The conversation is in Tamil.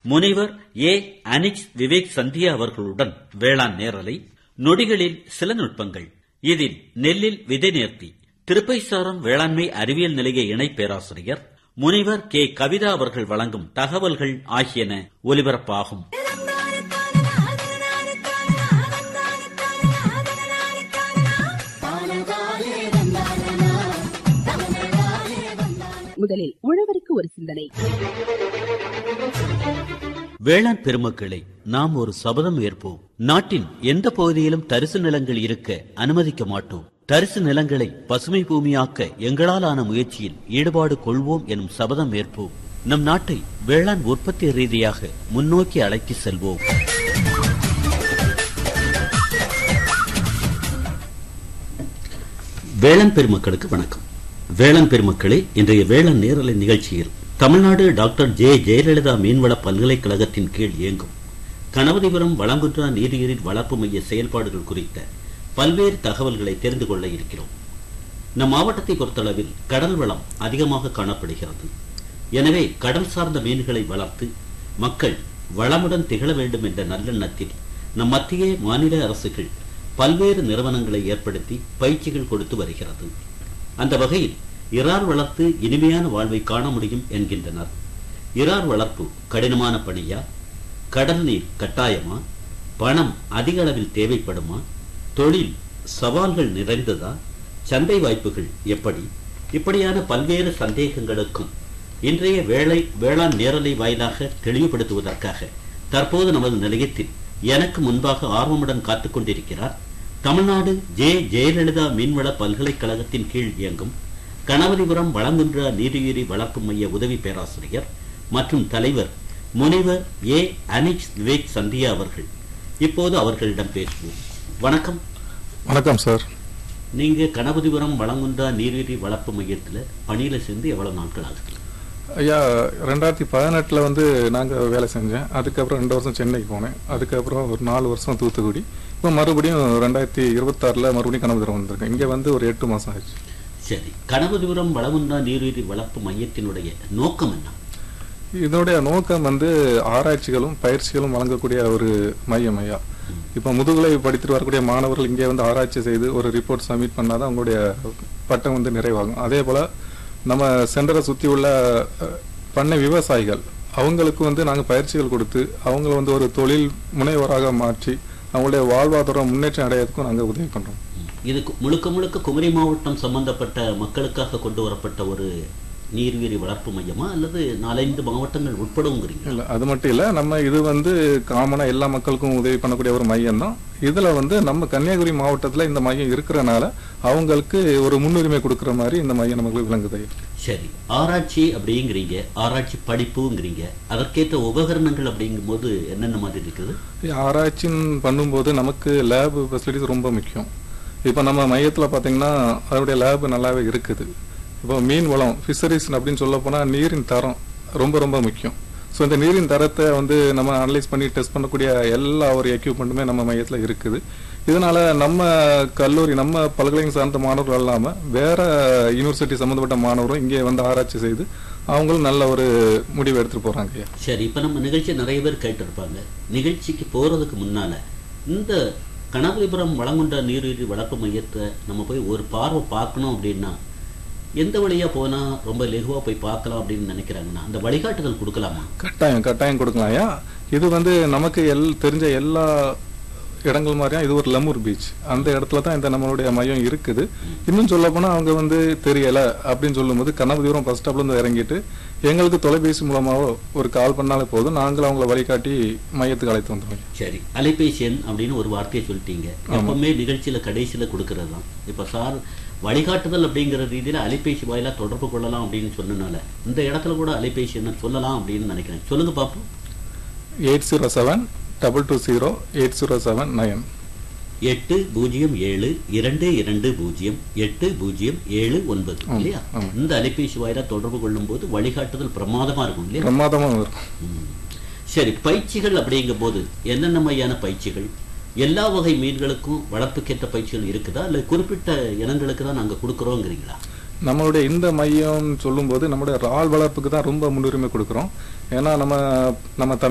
முனைவர் ஏ அனிச் விவேக் சந்தியா அவர்களுடன் வேளாண் நேரலை நொடிகளில் சில நுட்பங்கள் இதில் நெல்லில் விதை நேர்த்தி திருப்பைசாரம் வேளாண்மை அறிவியல் நிலைய இணை பேராசிரியர் முனைவர் கே கவிதா அவர்கள் வழங்கும் தகவல்கள் ஆகியன ஒலிபரப்பாகும் முதலில் உழவருக்கு ஒரு சிந்தனை வேளாண் பெருமக்களை நாம் ஒரு சபதம் ஏற்போம் நாட்டின் எந்த பகுதியிலும் தரிசு நிலங்கள் இருக்க அனுமதிக்க மாட்டோம் தரிசு நிலங்களை பசுமை பூமியாக்க எங்களால் ஆன முயற்சியில் ஈடுபாடு கொள்வோம் எனும் சபதம் ஏற்போம் நம் நாட்டை வேளாண் உற்பத்தி ரீதியாக முன்னோக்கி அழைத்து செல்வோம் வேளாண் பெருமக்களுக்கு வணக்கம் வேளாண் பெருமக்களே இன்றைய வேளாண் நேரலை நிகழ்ச்சியில் தமிழ்நாடு டாக்டர் ஜே ஜெயலலிதா மீன்வள பல்கலைக்கழகத்தின் கீழ் இயங்கும் கணபதிபுரம் வளங்குன்றா நீரியரின் வளர்ப்பு மைய செயல்பாடுகள் குறித்த பல்வேறு தகவல்களை தெரிந்து கொள்ள இருக்கிறோம் நம் மாவட்டத்தை பொறுத்தளவில் கடல் வளம் அதிகமாக காணப்படுகிறது எனவே கடல் சார்ந்த மீன்களை வளர்த்து மக்கள் வளமுடன் திகழ வேண்டும் என்ற நல்லெண்ணத்தில் நம் மத்திய மாநில அரசுகள் பல்வேறு நிறுவனங்களை ஏற்படுத்தி பயிற்சிகள் கொடுத்து வருகிறது அந்த வகையில் இறார் வளர்த்து இனிமையான வாழ்வை காண முடியும் என்கின்றனர் இறார் வளர்ப்பு கடினமான பணியா கடல் நீர் கட்டாயமா பணம் அதிக அளவில் தேவைப்படுமா தொழில் சவால்கள் நிறைந்ததா சந்தை வாய்ப்புகள் எப்படி இப்படியான பல்வேறு சந்தேகங்களுக்கும் இன்றைய வேளை வேளாண் நேரலை வாயிலாக தெளிவுபடுத்துவதற்காக தற்போது நமது நிலையத்தில் எனக்கு முன்பாக ஆர்வமுடன் காத்துக் கொண்டிருக்கிறார் தமிழ்நாடு ஜே ஜெயலலிதா மீன்வள பல்கலைக்கழகத்தின் கீழ் இயங்கும் கணபதிபுரம் வளங்குன்றா நீரியுரி வளர்ப்பு மைய உதவி பேராசிரியர் மற்றும் தலைவர் முனைவர் ஏ அனிச் விவேக் சந்தியா அவர்கள் இப்போது அவர்களிடம் பேசுவோம் வணக்கம் வணக்கம் சார் நீங்க கணபதிபுரம் வளங்குன்றா நீர்வீரி வளர்ப்பு மையத்துல பணியில சேர்ந்து எவ்வளவு நாட்கள் ஆகுது ஐயா ரெண்டாயிரத்தி பதினெட்டில் வந்து நாங்கள் வேலை செஞ்சேன் அதுக்கப்புறம் ரெண்டு வருஷம் சென்னைக்கு போனேன் அதுக்கப்புறம் ஒரு நாலு வருஷம் தூத்துக்குடி இப்போ மறுபடியும் ரெண்டாயிரத்தி இருபத்தாறில் மறுபடியும் கனவுதரம் வந்திருக்கேன் இங்கே வந்து ஒரு எட்டு மாதம் ஆச்சு சரி கணபதிபுரம் வளங்குன்றா நீர்வீரி வளர்ப்பு மையத்தினுடைய நோக்கம் என்ன இதனுடைய நோக்கம் வந்து ஆராய்ச்சிகளும் பயிற்சிகளும் வழங்கக்கூடிய ஒரு மையம் ஐயா இப்போ முதுகலை படித்துட்டு வரக்கூடிய மாணவர்கள் இங்கே வந்து ஆராய்ச்சி செய்து ஒரு ரிப்போர்ட் சப்மிட் பண்ணாதான் அவங்களுடைய பட்டம் வந்து நிறைவாகும் அதே போல் நம்ம சென்டரை சுற்றி உள்ள அஹ், பண்ணை விவசாயிகள் அவங்களுக்கு வந்து நாங்கள் பயிற்சிகள் கொடுத்து அவங்கள வந்து ஒரு தொழில் முனைவராக மாற்றி அவங்களுடைய வாழ்வாதாரம் முன்னேற்றம் அடையிறதுக்கும் நாங்கள் உதவி பண்ணுறோம் இது கு- முழுக்க முழுக்க குமரி மாவட்டம் சம்பந்தப்பட்ட மக்களுக்காக கொண்டு வரப்பட்ட ஒரு நீர்வீரி வளர்ப்பு மையமா அல்லது நாலஞ்சு மாவட்டங்கள் உட்படுங்கிறீங்க இல்லை அது மட்டும் இல்லை நம்ம இது வந்து காமனாக எல்லா மக்களுக்கும் உதவி பண்ணக்கூடிய ஒரு மையம் தான் இதில் வந்து நம்ம கன்னியாகுமரி மாவட்டத்தில் இந்த மையம் இருக்கிறனால அவங்களுக்கு ஒரு முன்னுரிமை கொடுக்குற மாதிரி இந்த மையம் நமக்கு விளங்குது சரி ஆராய்ச்சி அப்படிங்கிறீங்க ஆராய்ச்சி படிப்புங்கிறீங்க அதற்கேற்ற உபகரணங்கள் அப்படிங்கும்போது என்னென்ன மாதிரி இருக்குது ஆராய்ச்சின்னு பண்ணும்போது நமக்கு லேப் ஃபெசிலிட்டிஸ் ரொம்ப முக்கியம் இப்போ நம்ம மையத்தில் பார்த்தீங்கன்னா அதனுடைய லேப் நல்லாவே இருக்குது இப்போ மீன் வளம் ஃபிஷரிஸ் அப்படின்னு சொல்ல போனால் நீரின் தரம் ரொம்ப ரொம்ப முக்கியம் ஸோ இந்த நீரின் தரத்தை வந்து நம்ம அனலைஸ் பண்ணி டெஸ்ட் பண்ணக்கூடிய எல்லா ஒரு எக்யூப்மெண்ட்டுமே நம்ம மையத்தில் இருக்குது இதனால நம்ம கல்லூரி நம்ம பல்கலைக்கழகம் சார்ந்த மாணவர்கள் இல்லாமல் வேற யூனிவர்சிட்டி சம்மந்தப்பட்ட மாணவரும் இங்கே வந்து ஆராய்ச்சி செய்து அவங்களும் நல்ல ஒரு முடிவு எடுத்துட்டு போறாங்க ஐயா சரி இப்போ நம்ம நிகழ்ச்சி நிறைய பேர் கேட்டிருப்பாங்க நிகழ்ச்சிக்கு போறதுக்கு முன்னால இந்த கணபதிபுரம் வளங்குன்ற நீர்வீரி வளர்ப்பு மையத்தை நம்ம போய் ஒரு பார்வை பார்க்கணும் அப்படின்னா எந்த வழியா போனா ரொம்ப லெகுவா போய் பார்க்கலாம் அப்படின்னு நினைக்கிறாங்கன்னா அந்த வழிகாட்டுதல் கொடுக்கலாமா கட்டாயம் கட்டாயம் கொடுக்கலாம் ஐயா இது வந்து நமக்கு எல் தெரிஞ்ச எல்லா இடங்கள் மாதிரியா இது ஒரு லெமூர் பீச் அந்த இடத்துல தான் இந்த நம்மளுடைய மையம் இருக்குது இன்னும் சொல்ல போனா அவங்க வந்து தெரியல அப்படின்னு சொல்லும்போது கண்ணபதிபுரம் பஸ் ஸ்டாப்ல இருந்து இறங்கிட்டு எங்களுக்கு தொலைபேசி மூலமாவோ ஒரு கால் பண்ணாலே போதும் நாங்கள் அவங்கள வழிகாட்டி மையத்துக்கு அழைத்து வந்துடுவோம் சரி அலைபேசி எண் அப்படின்னு ஒரு வார்த்தையை சொல்லிட்டீங்க எப்பவுமே நிகழ்ச்சியில கடைசியில கொடுக்கறது தான் இப்ப சார் வழிகாட்டுதல் அப்படிங்கிற ரீதியில அலைபேசி வாயிலா தொடர்பு கொள்ளலாம் அப்படின்னு சொன்னனால இந்த இடத்துல கூட அலைபேசி எண்ணை சொல்லலாம் அப்படின்னு நினைக்கிறேன் சொல்லுங்க பாப்போம் eight zero seven double two zero eight zero seven nine எட்டு பூஜ்ஜியம் ஏழு இரண்டு இரண்டு பூஜ்ஜியம் எட்டு பூஜ்ஜியம் ஏழு ஒன்பது இல்லையா இந்த அலைபேசி வாயிலா தொடர்பு கொள்ளும் போது வழிகாட்டுதல் பிரமாதமா இருக்கும் இல்லையா பிரமாதமாக இருக்கும் ம். சரி பயிற்சிகள் அப்படிங்கும் போது என்னென்ன மாதிரியான பயிற்சிகள் எல்லா வகை மீன்களுக்கும் வளர்ப்புக்கேற்ற பயிற்சிகள் இருக்குதா இல்ல குறிப்பிட்ட இனங்களுக்கு தான் நாங்க கொடுக்குறோங்கிறீங்களா நம்மளுடைய இந்த மையம் சொல்லும்போது நம்மளுடைய இறால் வளர்ப்புக்கு தான் ரொம்ப முன்னுரிமை கொடுக்குறோம் ஏன்னா நம்ம நம்ம